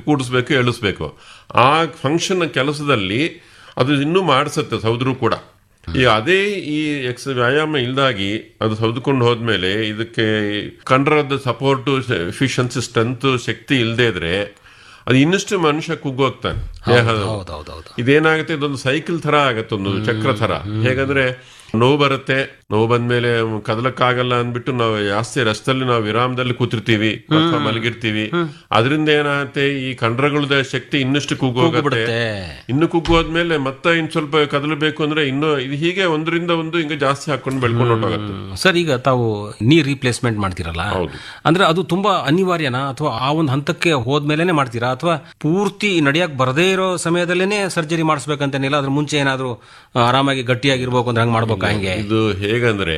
ಕೂಡಿಸ್ಬೇಕು ಎಳಿಸ್ಬೇಕು ಆ ಫಂಕ್ಷನ್ ಕೆಲಸದಲ್ಲಿ ಅದು ಇನ್ನೂ ಮಾಡಿಸುತ್ತೆ ಸೌದರು ಕೂಡ ಈ ಅದೇ ಈ ಎಕ್ಸ್ ವ್ಯಾಯಾಮ ಇಲ್ದಾಗಿ ಅದು ಸೌದ್ಕೊಂಡು ಹೋದ್ಮೇಲೆ ಇದಕ್ಕೆ ಕಂಡರದ ಸಪೋರ್ಟ್ ಎಫಿಷಿಯನ್ಸಿ ಸ್ಟ್ರೆಂತ್ ಶಕ್ತಿ ಇಲ್ಲದೆ ಇದ್ರೆ ಅದು ಇನ್ನಷ್ಟು ಮನುಷ್ಯ ಕುಗ್ಗೋಗ್ತಾನೆ ದೇಹದ ಹೌದೌದೌದು ಇದೇನಾಗುತ್ತೆ ಇದೊಂದು ಸೈಕಲ್ ತರ ಆಗತ್ತೆ ಒಂದು ಚಕ್ರ ತರ ಹೇಗಂದ್ರೆ ನೋವು ಬರುತ್ತೆ ನೋವು ಬಂದ್ಮೇಲೆ ಕದಲಕ್ಕಾಗಲ್ಲ ಅಂದ್ಬಿಟ್ಟು ನಾವು ಜಾಸ್ತಿ ರಸ್ತಲ್ಲಿ ನಾವು ವಿರಾಮದಲ್ಲಿ ಕೂತಿರ್ತೀವಿ ಅಥವಾ ಮಲಗಿರ್ತೀವಿ ಅದರಿಂದ ಏನಾಗುತ್ತೆ ಈ ಕಂಡ್ರಗಳದ ಶಕ್ತಿ ಇನ್ನಷ್ಟು ಕುಗ್ಗೋಗುತ್ತೆ ಬಿಡುತ್ತೆ ಇನ್ನು ಕುಗ್ಗೋದ್ಮೇಲೆ ಮತ್ತೆ ಇನ್ ಸ್ವಲ್ಪ ಕದಲಬೇಕು ಅಂದ್ರೆ ಇನ್ನು ಇದು ಹೀಗೆ ಒಂದರಿಂದ ಒಂದು ಹಿಂಗೆ ಜಾಸ್ತಿ ಹಾಕೊಂಡು ಬೆಳ್ಕೊಂಡು ಹೊರಟೋಗುತ್ತೆ ಸರ್ ಈಗ ತಾವು ನೀ ರೀಪ್ಲೇಸ್ಮೆಂಟ್ ಮಾಡ್ತೀರಲ್ಲ ಹೌದು. ಅಂದ್ರೆ ಅದು ತುಂಬಾ ಅನಿವಾರ್ಯನಾ ಅಥವಾ ಆ ಒಂದು ಹಂತಕ್ಕೆ ಹೋದ್ಮೇಲೆನೆ ಮಾಡ್ತೀರಾ ಅಥವಾ ಪೂರ್ತಿ ನಡಿಯಕ್ ಬರದೇ ಇರೋ ಸಮಯದಲ್ಲೇನೆ ಸರ್ಜರಿ ಮಾಡಿಸ್ಬೇಕಂತೇನಿಲ್ಲ ಅದ್ರ ಮುಂಚೆ ಏನಾದ್ರು ಆ, ಆರಾಮಾಗಿ ಗಟ್ಟಿಯಾಗಿರ್ಬೇಕು ಅಂದ್ರೆ ಹಂಗ್ ಮಾಡ್ಬೇಕಾ ಹಂಗೆ ಇದು ಹೇಗಂದ್ರೆ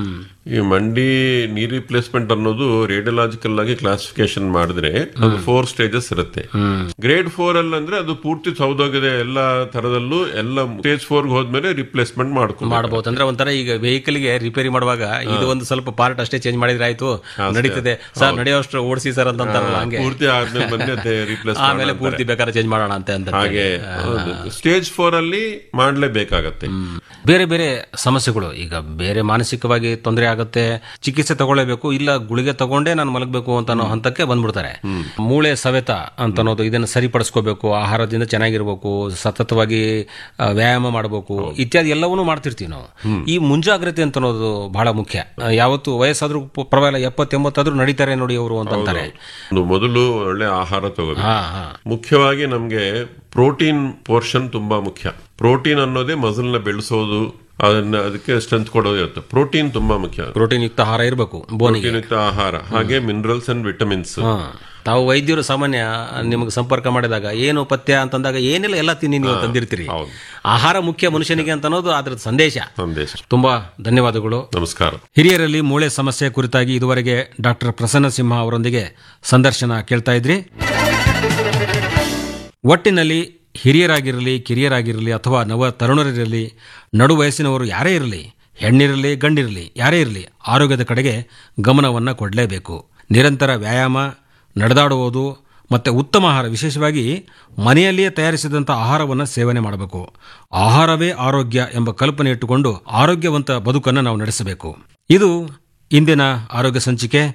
ಈ ಮಂಡಿ ನೀ ರಿಪ್ಲೇಸ್ಮೆಂಟ್ ಅನ್ನೋದು ರೇಡಿಯೋಲಾಜಿಕಲ್ ಆಗಿ ಕ್ಲಾಸಿಫಿಕೇಶನ್ ಮಾಡಿದ್ರೆ ಅದು ಫೋರ್ ಸ್ಟೇಜಸ್ ಇರುತ್ತೆ ಗ್ರೇಡ್ ಫೋರ್ ಅಲ್ಲಿ ಅಂದ್ರೆ ಅದು ಪೂರ್ತಿ ಸೌದೋಗಿದೆ ಎಲ್ಲ ತರದಲ್ಲೂ ಎಲ್ಲ ಸ್ಟೇಜ್ ಫೋರ್ ಹೋದ್ಮೇಲೆ ರಿಪ್ಲೇಸ್ಮೆಂಟ್ ಮಾಡ್ಕೊಂಡು ಮಾಡಬಹುದು ಅಂದ್ರೆ ಒಂಥರ ಈಗ vehicle ಗೆ ರಿಪೇರಿ ಮಾಡುವಾಗ ಇದು ಒಂದು ಸ್ವಲ್ಪ ಪಾರ್ಟ್ ಅಷ್ಟೇ ಚೇಂಜ್ ಮಾಡಿದ್ರೆ ಆಯ್ತು ನಡೀತದೆ ಸರ್ ನಡೆಯೋಷ್ಟು ಓಡಿಸಿ ಸರ್ ಅಂತ ಅಂತಾರಲ್ಲ ಹಂಗೆ ಪೂರ್ತಿ ಆದ್ಮೇಲೆ ಬಂದೆ ರಿಪ್ಲೇಸ್ ಆಮೇಲೆ ಪೂರ್ತಿ ಬೇಕಾದ್ರೆ ಚೇಂಜ್ ಮಾಡೋಣ ಅಂತ ಅಂತ ಹಾಗೆ ಸ್ಟೇಜ್ ಫೋರ್ ಅಲ್ಲಿ ಮಾಡ್ಲೇಬೇಕಾಗತ್ತೆ ಬೇರೆ ಬೇರೆ ಸಮಸ್ಯೆಗಳು ಈಗ ಬೇರೆ ಮಾನಸಿಕವಾಗಿ ತೊಂದರೆ ಆಗುತ್ತೆ ಚಿಕಿತ್ಸೆ ತಗೊಳ್ಳೇಬೇಕು ಇಲ್ಲ ಗುಳಿಗೆ ತಗೊಂಡೇ ನಾನು ಮಲಗಬೇಕು ಅಂತ ಅನ್ನೋ ಹಂತಕ್ಕೆ ಬಂದ್ಬಿಡ್ತಾರೆ ಮೂಳೆ ಸವೆತ ಅಂತ ಅನ್ನೋದು ಇದನ್ನು ಸರಿಪಡಿಸ್ಕೋಬೇಕು ಆಹಾರದಿಂದ ಚೆನ್ನಾಗಿರ್ಬೇಕು ಸತತವಾಗಿ ಆ, ವ್ಯಾಯಾಮ ಮಾಡಬೇಕು ಇತ್ಯಾದಿ ಎಲ್ಲವನ್ನೂ ಮಾಡ್ತಿರ್ತೀವಿ ನಾವು ಈ ಮುಂಜಾಗ್ರತೆ ಅಂತ ಅನ್ನೋದು ಬಹಳ ಮುಖ್ಯ ಆ, ಯಾವತ್ತು ವಯಸ್ಸಾದ್ರೂ ಪ- ಪರವಾಗಿಲ್ಲ ಎಪ್ಪತ್ತೆಂಬತ್ತಾದ್ರೂ ನಡೀತಾರೆ ನೋಡಿ ಅವರು ಅಂತ ಅಂತಾರೆ ಒಂದು ಮೊದಲು ಒಳ್ಳೆ ಆಹಾರ ತಗೋಬೇಕು ಹಾ ಹಾ ಮುಖ್ಯವಾಗಿ ನಮ್ಗೆ ಪ್ರೋಟೀನ್ ಪೋರ್ಷನ್ ತುಂಬಾ ಮುಖ್ಯ ಪ್ರೋಟೀನ್ ಅನ್ನೋದೇ ಮಸಲ್ನ ಬೆಳೆಸೋದು ಅದನ್ನ ಅದಕ್ಕೆ ಸ್ಟ್ರೆಂತ್ ಕೊಡೋದು ಇರುತ್ತೆ ಪ್ರೋಟೀನ್ ತುಂಬಾ ಮುಖ್ಯ ಪ್ರೋಟೀನ್ ಯುಕ್ತ ಆಹಾರ ಇರಬೇಕು ಬೋನಿಗೆ ಪ್ರೋಟೀನ್ ಯುಕ್ತ ಆಹಾರ ಹಾಗೆ ಮಿನರಲ್ಸ್ ಅಂಡ್ ವಿಟಮಿನ್ಸ್ ಹಾ. ತಾವು ವೈದ್ಯರು ಸಾಮಾನ್ಯ ನಿಮಗೆ ಸಂಪರ್ಕ ಮಾಡಿದಾಗ ಏನು ಪಥ್ಯ ಅಂತಂದಾಗ ಏನಿಲ್ಲ ಎಲ್ಲ ತಿನ್ನಿ ನೀವು ತಂದಿರ್ತೀರಿ ಹೌದು. ಆಹಾರ ಮುಖ್ಯ ಮನುಷ್ಯನಿಗೆ ಅಂತ ಅನ್ನೋದು ಅದ್ರ ಸಂದೇಶ ಸಂದೇಶ ತುಂಬಾ ಧನ್ಯವಾದಗಳು ನಮಸ್ಕಾರ ಹಿರಿಯರಲ್ಲಿ ಮೂಳೆ ಸಮಸ್ಯೆ ಕುರಿತಾಗಿ ಇದುವರೆಗೆ ಡಾಕ್ಟರ್ ಪ್ರಸನ್ನ ಸಿಂಹ ಅವರೊಂದಿಗೆ ಸಂದರ್ಶನ ಕೇಳ್ತಾ ಇದ್ರಿ ಒಟ್ಟಿನಲ್ಲಿ ಹಿರಿಯರಾಗಿರಲಿ ಕಿರಿಯರಾಗಿರಲಿ ಅಥವಾ ನವ ತರುಣರಿರಲಿ ನಡು ವಯಸ್ಸಿನವರು ಯಾರೇ ಇರಲಿ ಹೆಣ್ಣಿರಲಿ ಗಂಡಿರಲಿ ಯಾರೇ ಇರಲಿ ಆರೋಗ್ಯದ ಕಡೆಗೆ ಗಮನವನ್ನು ಕೊಡಲೇಬೇಕು ನಿರಂತರ ವ್ಯಾಯಾಮ ನಡೆದಾಡುವುದು ಮತ್ತು ಉತ್ತಮ ಆಹಾರ ವಿಶೇಷವಾಗಿ ಮನೆಯಲ್ಲಿಯೇ ತಯಾರಿಸಿದಂಥ ಆಹಾರವನ್ನು ಸೇವನೆ ಮಾಡಬೇಕು ಆಹಾರವೇ ಆರೋಗ್ಯ ಎಂಬ ಕಲ್ಪನೆ ಇಟ್ಟುಕೊಂಡು ಆರೋಗ್ಯವಂತ ಬದುಕನ್ನು ನಾವು ನಡೆಸಬೇಕು ಇದು ಇಂದಿನ ಆರೋಗ್ಯ ಸಂಚಿಕೆ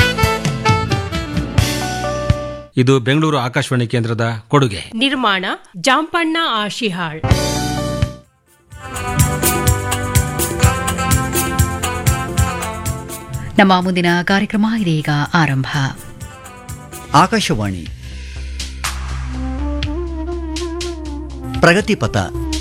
ಇದು ಬೆಂಗಳೂರು ಆಕಾಶವಾಣಿ ಕೇಂದ್ರದ ಕೊಡುಗೆ ನಿರ್ಮಾಣ ಜಾಂಪಣ್ಣ ಆಶಿಹಾಳ್ ನಮ್ಮ ಮುಂದಿನ ಕಾರ್ಯಕ್ರಮ ಇದೀಗ ಆರಂಭ ಆಕಾಶವಾಣಿ ಪ್ರಗತಿಪಥ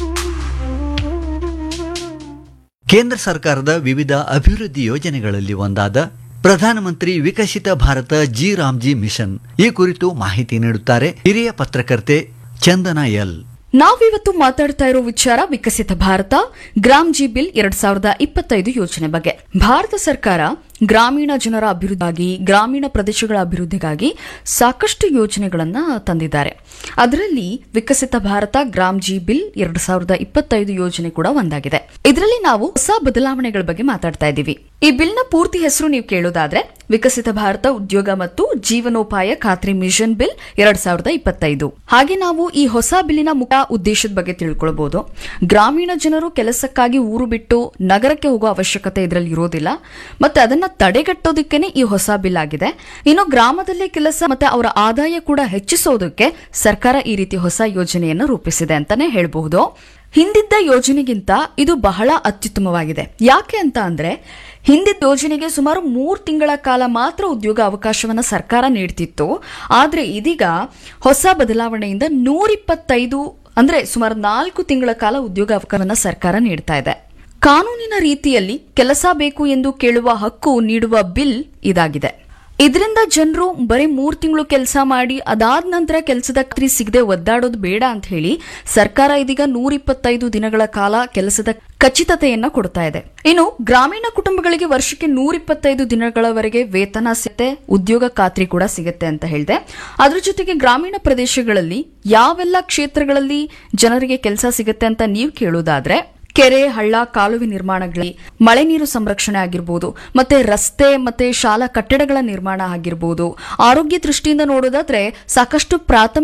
ಕೇಂದ್ರ ಸರ್ಕಾರದ ವಿವಿಧ ಅಭಿವೃದ್ಧಿ ಯೋಜನೆಗಳಲ್ಲಿ ಒಂದಾದ ಪ್ರಧಾನಮಂತ್ರಿ ವಿಕಸಿತ ಭಾರತ ಜಿ ರಾಮ್ಜಿ ಮಿಷನ್ ಈ ಕುರಿತು ಮಾಹಿತಿ ನೀಡುತ್ತಾರೆ ಹಿರಿಯ ಪತ್ರಕರ್ತೆ ಚಂದನ ಎಲ್ ನಾವಿವತ್ತು ಮಾತಾಡ್ತಾ ಇರೋ ವಿಚಾರ ವಿಕಸಿತ ಭಾರತ ಗ್ರಾಮ್ ಜಿ ಬಿಲ್ ಎರಡ್ ಸಾವಿರದ ಇಪ್ಪತ್ತೈದು ಯೋಜನೆ ಬಗ್ಗೆ ಭಾರತ ಸರ್ಕಾರ ಗ್ರಾಮೀಣ ಜನರ ಅಭಿವೃದ್ಧಿಗಾಗಿ ಗ್ರಾಮೀಣ ಪ್ರದೇಶಗಳ ಅಭಿವೃದ್ಧಿಗಾಗಿ ಸಾಕಷ್ಟು ಯೋಜನೆಗಳನ್ನ ತಂದಿದ್ದಾರೆ ಅದರಲ್ಲಿ ವಿಕಸಿತ ಭಾರತ ಗ್ರಾಮ್ ಜಿ ಬಿಲ್ ಎರಡ್ ಸಾವಿರದ ಇಪ್ಪತ್ತೈದು ಯೋಜನೆ ಕೂಡ ಒಂದಾಗಿದೆ ಇದರಲ್ಲಿ ನಾವು ಹೊಸ ಬದಲಾವಣೆಗಳ ಬಗ್ಗೆ ಮಾತಾಡ್ತಾ ಇದ್ದೀವಿ ಈ ಬಿಲ್ನ ಪೂರ್ತಿ ಹೆಸರು ನೀವು ಕೇಳೋದಾದ್ರೆ ವಿಕಸಿತ ಭಾರತ ಉದ್ಯೋಗ ಮತ್ತು ಜೀವನೋಪಾಯ ಖಾತ್ರಿ ಮಿಷನ್ ಬಿಲ್ ಎರಡ್ ಸಾವಿರದ ಇಪ್ಪತ್ತೈದು ಹಾಗೆ ನಾವು ಈ ಹೊಸ ಬಿಲ್ಲಿನ ಮುಖ್ಯ ಉದ್ದೇಶದ ಬಗ್ಗೆ ತಿಳ್ಕೊಳ್ಬಹುದು ಗ್ರಾಮೀಣ ಜನರು ಕೆಲಸಕ್ಕಾಗಿ ಊರು ಬಿಟ್ಟು ನಗರಕ್ಕೆ ಹೋಗೋ ಅವಶ್ಯಕತೆ ಇದರಲ್ಲಿ ಇರೋದಿಲ್ಲ ಮತ್ತೆ ಅದನ್ನ ತಡೆಗಟ್ಟೋದಕ್ಕೇನೆ ಈ ಹೊಸ ಬಿಲ್ ಆಗಿದೆ ಇನ್ನು ಗ್ರಾಮದಲ್ಲೇ ಕೆಲಸ ಮತ್ತೆ ಅವರ ಆದಾಯ ಕೂಡ ಹೆಚ್ಚಿಸೋದಕ್ಕೆ ಸರ್ಕಾರ ಈ ರೀತಿ ಹೊಸ ಯೋಜನೆಯನ್ನು ರೂಪಿಸಿದೆ ಅಂತಾನೆ ಹೇಳಬಹುದು ಹಿಂದಿದ್ದ ಯೋಜನೆಗಿಂತ ಇದು ಬಹಳ ಅತ್ಯುತ್ತಮವಾಗಿದೆ ಯಾಕೆ ಅಂತ ಅಂದ್ರೆ ಹಿಂದಿದ್ದ ಯೋಜನೆಗೆ ಸುಮಾರು ಮೂರು ತಿಂಗಳ ಕಾಲ ಮಾತ್ರ ಉದ್ಯೋಗ ಅವಕಾಶವನ್ನ ಸರ್ಕಾರ ನೀಡ್ತಿತ್ತು ಆದ್ರೆ ಇದೀಗ ಹೊಸ ಬದಲಾವಣೆಯಿಂದ ನೂರಿಪ್ಪತ್ತೈದು ಅಂದ್ರೆ ಸುಮಾರು ನಾಲ್ಕು ತಿಂಗಳ ಕಾಲ ಉದ್ಯೋಗ ಅವಕಾಶವನ್ನ ಸರ್ಕಾರ ನೀಡ್ತಾ ಇದೆ ಕಾನೂನಿನ ರೀತಿಯಲ್ಲಿ ಕೆಲಸ ಬೇಕು ಎಂದು ಕೇಳುವ ಹಕ್ಕು ನೀಡುವ ಬಿಲ್ ಇದಾಗಿದೆ ಇದರಿಂದ ಜನರು ಬರೀ ಮೂರ್ ತಿಂಗಳು ಕೆಲಸ ಮಾಡಿ ಅದಾದ ನಂತರ ಕೆಲಸದ ಖಾತ್ರಿ ಸಿಗದೆ ಒದ್ದಾಡೋದು ಬೇಡ ಅಂತ ಹೇಳಿ ಸರ್ಕಾರ ಇದೀಗ ನೂರಿಪ್ಪತ್ತೈದು ದಿನಗಳ ಕಾಲ ಕೆಲಸದ ಖಚಿತತೆಯನ್ನ ಕೊಡ್ತಾ ಇದೆ ಇನ್ನು ಗ್ರಾಮೀಣ ಕುಟುಂಬಗಳಿಗೆ ವರ್ಷಕ್ಕೆ ನೂರಿಪ್ಪತ್ತೈದು ದಿನಗಳವರೆಗೆ ವೇತನ ಸಿಗುತ್ತೆ ಉದ್ಯೋಗ ಖಾತ್ರಿ ಕೂಡ ಸಿಗುತ್ತೆ ಅಂತ ಹೇಳಿದೆ ಅದ್ರ ಜೊತೆಗೆ ಗ್ರಾಮೀಣ ಪ್ರದೇಶಗಳಲ್ಲಿ ಯಾವೆಲ್ಲ ಕ್ಷೇತ್ರಗಳಲ್ಲಿ ಜನರಿಗೆ ಕೆಲಸ ಸಿಗುತ್ತೆ ಅಂತ ನೀವು ಕೇಳೋದಾದ್ರೆ ಕೆರೆ ಹಳ್ಳ ಕಾಲುವೆ ನಿರ್ಮಾಣಗಳಲ್ಲಿ ಮಳೆ ನೀರು ಸಂರಕ್ಷಣೆ ಆಗಿರ್ಬೋದು ಮತ್ತೆ ರಸ್ತೆ ಮತ್ತೆ ಶಾಲಾ ಕಟ್ಟಡಗಳ ನಿರ್ಮಾಣ ಆಗಿರ್ಬೋದು ಆರೋಗ್ಯ ದೃಷ್ಟಿಯಿಂದ ನೋಡೋದಾದ್ರೆ ಸಾಕಷ್ಟು ಪ್ರಾಥಮಿಕ